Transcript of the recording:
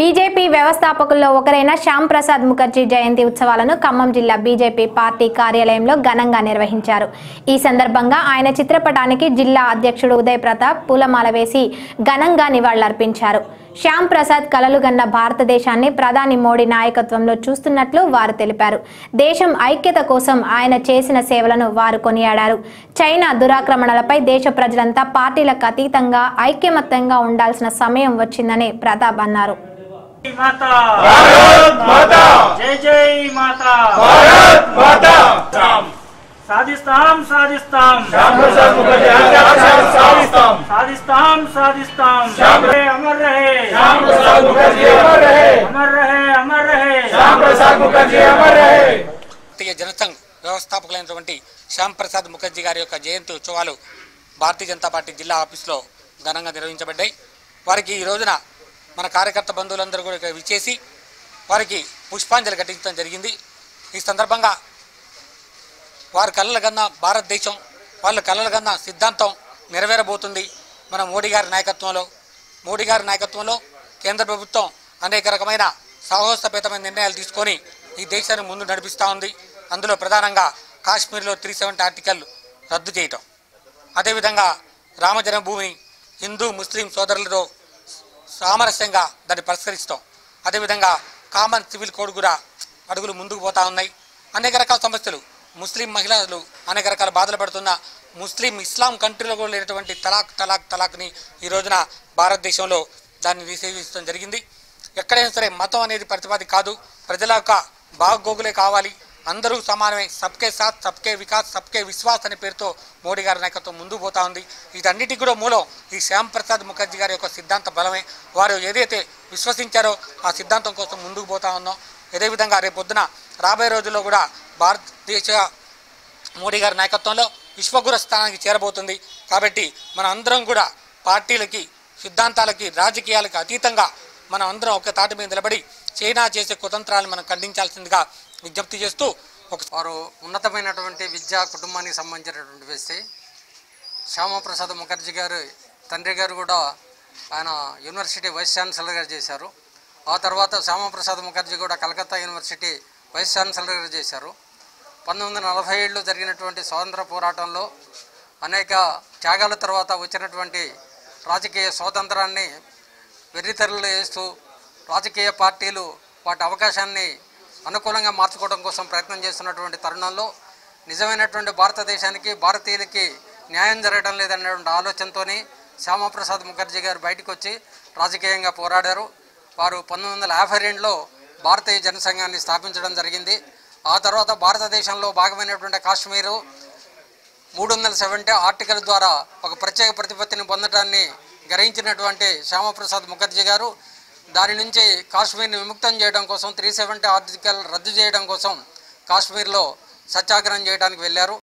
BJP వ్యవస్థాపకుల్లో ఒకరైన శ్యామ్ ప్రసాద్ ముఖర్జీ జయంతి ఉత్సవాలను ఖమ్మం జిల్లా బీజేపీ పార్టీ కార్యాలయంలో ఘనంగా నిర్వహించారు ఈ సందర్భంగా ఆయన చిత్రపటానికి జిల్లా అధ్యక్షుడు ఉదయ్ ప్రతాప్ పూలమాల వేసి ఘనంగా నివాళులర్పించారు శ్యామ్ ప్రసాద్ కలలుగన్న భారతదేశాన్ని ప్రధాని మోడీ నాయకత్వంలో చూస్తున్నట్లు వారు తెలిపారు దేశం ఐక్యత కోసం ఆయన చేసిన సేవలను వారు కొనియాడారు చైనా దురాక్రమణలపై దేశ ప్రజలంతా పార్టీలకు అతీతంగా ఐక్యమత్యంగా ఉండాల్సిన సమయం వచ్చిందని ప్రతాప్ అన్నారు माता भारत माता जय जय माता भारत माता राम సాధిస్తాం సాధిస్తాం श्याम प्रसाद मुखर्जी हत्याचार साधिस्ताम సాధిస్తాం సాధిస్తాం శ్యామ్ रहे अमर रहे श्याम प्रसाद मुखर्जी अमर रहे अमर रहे अमर रहे श्याम प्रसाद मुखर्जी अमर रहे భారతీయ జనసంఘ్ వ్యవస్థాపకులైనటువంటి శ్యామ్ ప్రసాద్ ముఖర్జీ గారి యొక్క జయంతి ఉత్సవాలు భారతీయ జనతా పార్టీ జిల్లా ఆఫీస్లో ఘనంగా నిర్వహించబడ్డాయి వారికి ఈ రోజున మన కార్యకర్త బంధువులందరూ కూడా ఇక్కడ విచ్చేసి వారికి పుష్పాంజలి ఘటించడం జరిగింది ఈ సందర్భంగా వారి కళ్ళ కన్నా భారతదేశం వాళ్ళ కళ్ళ కన్నా సిద్ధాంతం నెరవేరబోతుంది మన మోడీ గారి నాయకత్వంలో మోడీ గారి నాయకత్వంలో కేంద్ర ప్రభుత్వం అనేక రకమైన సాహసోపేతమైన నిర్ణయాలు తీసుకొని ఈ దేశాన్ని ముందు నడిపిస్తూ ఉంది అందులో ప్రధానంగా కాశ్మీర్లో త్రీ సెవెంటీ ఆర్టికల్ రద్దు చేయటం అదేవిధంగా రామ జన్మభూమిని హిందూ ముస్లిం సోదరులతో సామరస్యంగా దాన్ని పరిష్కరిస్తాం అదేవిధంగా కామన్ సివిల్ కోడ్ కూడా అడుగులు ముందుకు పోతా ఉన్నాయి అనేక రకాల సమస్యలు ముస్లిం మహిళలు అనేక రకాల బాధలు పడుతున్న ముస్లిం ఇస్లాం కంట్రీలో కూడా లేనటువంటి తలాక్ తలాక్ తలాక్ని ఈ రోజున భారతదేశంలో దాన్ని నిషేధించడం జరిగింది ఎక్కడైనా సరే మతం అనేది ప్రతిపాది కాదు ప్రజల యొక్క బాగోగులే కావాలి అందరూ సమానమే సబ్కే సాత్ సబ్కే వికాస్ సబ్కే విశ్వాస్ అనే పేరుతో మోడీ గారి నాయకత్వం ముందుకు పోతా ఉంది వీటన్నిటికీ కూడా మూలం ఈ శ్యామ్ ప్రసాద్ ముఖర్జీ గారి యొక్క సిద్ధాంత బలమే వారు ఏదైతే విశ్వసించారో ఆ సిద్ధాంతం కోసం ముందుకు పోతా ఉన్నాం అదేవిధంగా రేపు పొద్దున రాబోయే రోజుల్లో కూడా భారతదేశ మోడీ గారి నాయకత్వంలో విశ్వగురు స్థానానికి చేరబోతుంది కాబట్టి మన అందరం కూడా పార్టీలకి సిద్ధాంతాలకి రాజకీయాలకి అతీతంగా మనం అందరం ఒక తాటి మీద నిలబడి చైనా చేసే కుతంత్రాలను మనం ఖండించాల్సిందిగా విజ్ఞప్తి చేస్తూ ఒక వారు ఉన్నతమైనటువంటి విద్యా కుటుంబానికి సంబంధించినటువంటి వ్యక్తి శ్యామప్రసాద్ ముఖర్జీ గారు తండ్రి గారు కూడా ఆయన యూనివర్సిటీ వైస్ ఛాన్సలర్గా చేశారు ఆ తర్వాత శ్యామప్రసాద్ ముఖర్జీ కూడా కలకత్తా యూనివర్సిటీ వైస్ ఛాన్సలర్గా చేశారు పంతొమ్మిది వందల నలభై ఏళ్ళు జరిగినటువంటి స్వాతంత్ర పోరాటంలో అనేక త్యాగాల తర్వాత వచ్చినటువంటి రాజకీయ స్వాతంత్రాన్ని వెర్రితెరలు వేస్తూ రాజకీయ పార్టీలు వాటి అవకాశాన్ని అనుకూలంగా మార్చుకోవడం కోసం ప్రయత్నం చేస్తున్నటువంటి తరుణంలో నిజమైనటువంటి భారతదేశానికి భారతీయులకి న్యాయం జరగడం లేదనేటువంటి ఆలోచనతోని శ్యామప్రసాద్ ముఖర్జీ గారు బయటకు వచ్చి రాజకీయంగా పోరాడారు వారు పంతొమ్మిది వందల యాభై రెండులో భారతీయ జనసంఘాన్ని స్థాపించడం జరిగింది ఆ తర్వాత భారతదేశంలో భాగమైనటువంటి కాశ్మీరు మూడు వందల సెవెంటీ ఆర్టికల్ ద్వారా ఒక ప్రత్యేక ప్రతిపత్తిని పొందడాన్ని గ్రహించినటువంటి శ్యామప్రసాద్ ముఖర్జీ గారు దాని నుంచి కాశ్మీర్ని విముక్తం చేయడం కోసం త్రీ సెవెంటీ ఆర్టికల్ రద్దు చేయడం కోసం కాశ్మీర్లో సత్యాగ్రహం చేయడానికి వెళ్ళారు